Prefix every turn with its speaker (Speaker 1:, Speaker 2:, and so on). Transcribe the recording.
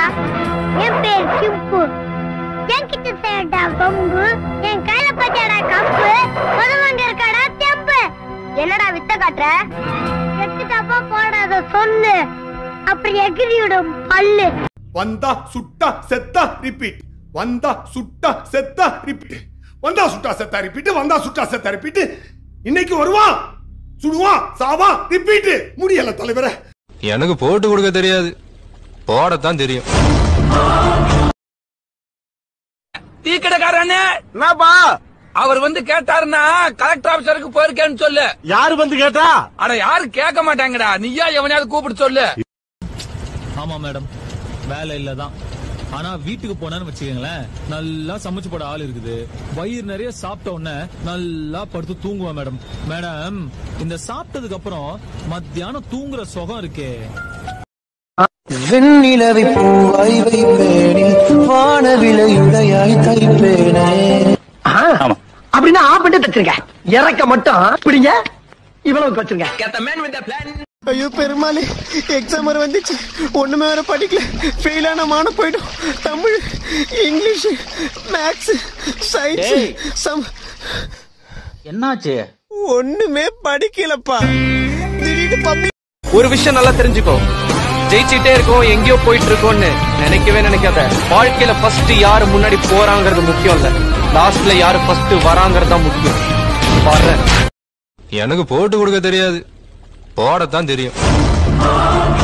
Speaker 1: என் பேர் சிம்பு என்கிட்ட செய்யடா பம்பு என் கையில பத்தியாடா கம்பு மதுவங்க இருக்காடா தெம்பு என்னடா வித்த காட்டுற எட்டு தப்பா போடாத சொல்லு அப்படி எகிரிவிடும் பல்லு
Speaker 2: வந்தா சுட்டா செத்தா ரிப்பீட் வந்தா சுட்டா செத்தா ரிப்பீட் வந்தா சுட்டா செத்தா ரிப்பீட் வந்தா சுட்டா செத்தா ரிப்பீட் இன்னைக்கு வருவான் சுடுவான் சாவான் ரிப்பீட் முடியல தலைவரே
Speaker 3: எனக்கு போட்டு கொடுக்க தெரியாது போடத்தான் தெரியும்
Speaker 4: டீ கடைக்காரண்ணே
Speaker 5: என்னப்பா
Speaker 4: அவர் வந்து கேட்டாருன்னா கலெக்டர் ஆபீசருக்கு போயிருக்கேன்னு சொல்லு
Speaker 5: யாரு வந்து கேட்டா
Speaker 4: அட யாரு கேட்க மாட்டாங்கடா நீயா எவனையாவது கூப்பிட்டு சொல்லு
Speaker 6: ஆமா மேடம் வேலை இல்ல தான் ஆனா வீட்டுக்கு போனேன்னு வச்சுக்கோங்களேன் நல்லா சமைச்சு போட ஆள் இருக்குது வயிறு நிறைய சாப்பிட்ட உடனே நல்லா படுத்து தூங்குவேன் மேடம் மேடம் இந்த சாப்பிட்டதுக்கு அப்புறம் மத்தியானம் தூங்குற சுகம் இருக்கே
Speaker 7: வெண்ணிலவை பூவாய் வைப்பேனே வானவிலையுடையாய் தைப்பேனே
Speaker 8: அப்படின்னா ஆஃப் பண்ணிட்டு தச்சிருங்க இறக்க மட்டும் பிடிங்க இவ்வளவு வச்சிருங்க
Speaker 7: ஐயோ பெருமாளே எக்ஸாம் வர வந்துச்சு ஒண்ணுமே வேற படிக்கல ஃபெயில் ஆன மான போயிடும் தமிழ் இங்கிலீஷ் மேக்ஸ் சயின்ஸ் சம்
Speaker 8: என்னாச்சு
Speaker 7: ஒண்ணுமே படிக்கலப்பா திடீர்னு பப்ளிக்
Speaker 9: ஒரு விஷயம் நல்லா தெரிஞ்சுக்கோ ஜெயிச்சிட்டே இருக்கோம் எங்கேயோ போயிட்டு இருக்கோம்னு நினைக்கவே நினைக்காத வாழ்க்கையில ஃபர்ஸ்ட் யாரு முன்னாடி போறாங்கிறது முக்கியம் இல்ல லாஸ்ட்ல யாரு ஃபர்ஸ்ட் வராங்கிறது தான் முக்கியம் பாரு
Speaker 3: எனக்கு போட்டு கொடுக்க தெரியாது போடத்தான் தெரியும்